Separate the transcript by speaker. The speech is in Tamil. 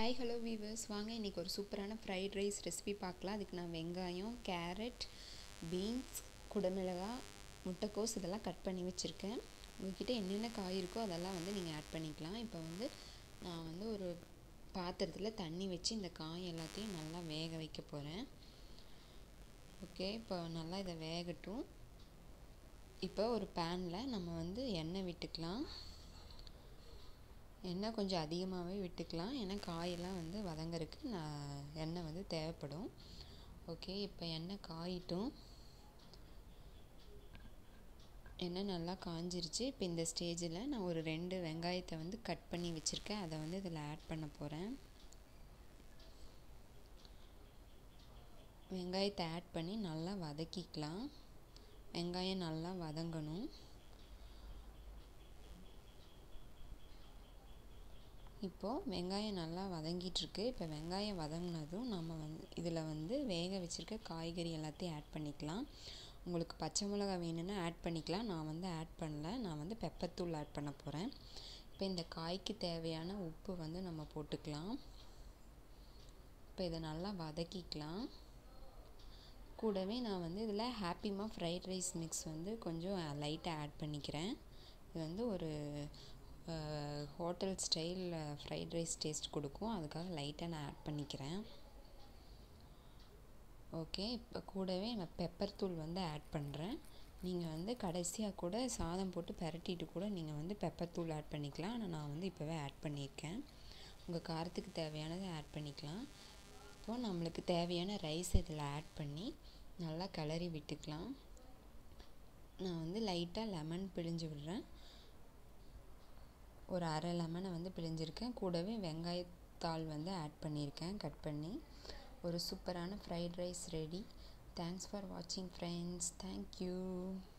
Speaker 1: ஹாய் ஹலோ வீவர்ஸ் வாங்க இன்றைக்கி ஒரு சூப்பரான ஃப்ரைட் ரைஸ் ரெசிபி பார்க்கலாம் அதுக்கு நான் வெங்காயம் கேரட் பீன்ஸ் குடமிளகா முட்டைக்கோஸ் இதெல்லாம் கட் பண்ணி வச்சுருக்கேன் உங்கள்கிட்ட என்னென்ன காய் இருக்கோ அதெல்லாம் வந்து நீங்கள் ஆட் பண்ணிக்கலாம் இப்போ வந்து நான் வந்து ஒரு பாத்திரத்தில் தண்ணி வச்சு இந்த காய் எல்லாத்தையும் நல்லா வேக வைக்க போகிறேன் ஓகே இப்போ நல்லா இதை வேகட்டும் இப்போ ஒரு பேனில் நம்ம வந்து எண்ணெய் விட்டுக்கலாம் எண்ணெய் கொஞ்சம் அதிகமாகவே விட்டுக்கலாம் ஏன்னா காயெல்லாம் வந்து வதங்கறதுக்கு நான் எண்ணெய் வந்து தேவைப்படும் ஓகே இப்போ எண்ணெய் காயிட்டும் எண்ணெய் நல்லா காஞ்சிருச்சு இப்போ இந்த ஸ்டேஜில் நான் ஒரு ரெண்டு வெங்காயத்தை வந்து கட் பண்ணி வச்சுருக்கேன் அதை வந்து இதில் ஆட் பண்ண போகிறேன் வெங்காயத்தை ஆட் பண்ணி நல்லா வதக்கிக்கலாம் வெங்காயம் நல்லா வதங்கணும் இப்போது வெங்காயம் நல்லா வதங்கிட்டுருக்கு இப்போ வெங்காயம் வதங்கினதும் நம்ம வந்து இதில் வந்து வேக வச்சுருக்க காய்கறி எல்லாத்தையும் ஆட் பண்ணிக்கலாம் உங்களுக்கு பச்சை மிளகா வேணும்னா ஆட் பண்ணிக்கலாம் நான் வந்து ஆட் பண்ணல நான் வந்து பெப்பத்தூள் ஆட் பண்ண போகிறேன் இப்போ இந்த காய்க்கு தேவையான உப்பு வந்து நம்ம போட்டுக்கலாம் இப்போ இதை நல்லா வதக்கிக்கலாம் கூடவே நான் வந்து இதில் ஹாப்பிமா ஃப்ரைட் ரைஸ் மிக்ஸ் வந்து கொஞ்சம் லைட்டாக ஆட் பண்ணிக்கிறேன் இது வந்து ஒரு hotel style fried rice taste கொடுக்கும் அதுக்காக லைட்டாக நான் ஆட் பண்ணிக்கிறேன் ஓகே இப்போ கூடவே நான் பெப்பர் தூள் வந்து ஆட் பண்ணுறேன் நீங்கள் வந்து கடைசியாக கூட சாதம் போட்டு பரட்டிட்டு கூட நீங்கள் வந்து பெப்பர் தூள் ஆட் பண்ணிக்கலாம் ஆனால் நான் வந்து இப்போவே ஆட் பண்ணியிருக்கேன் உங்கள் காரத்துக்கு தேவையானதை ஆட் பண்ணிக்கலாம் இப்போது நம்மளுக்கு தேவையான ரைஸ் இதில் ஆட் பண்ணி நல்லா கிளறி விட்டுக்கலாம் நான் வந்து லைட்டாக லெமன் பிழிஞ்சு விடுறேன் ஒரு அரை லெமனை வந்து பிழிஞ்சிருக்கேன் கூடவே வெங்காயத்தாள் வந்து ஆட் பண்ணியிருக்கேன் கட் பண்ணி ஒரு சூப்பரான ஃப்ரைட் ரைஸ் ரெடி தேங்க்ஸ் ஃபார் வாட்சிங் ஃப்ரெண்ட்ஸ் தேங்க்யூ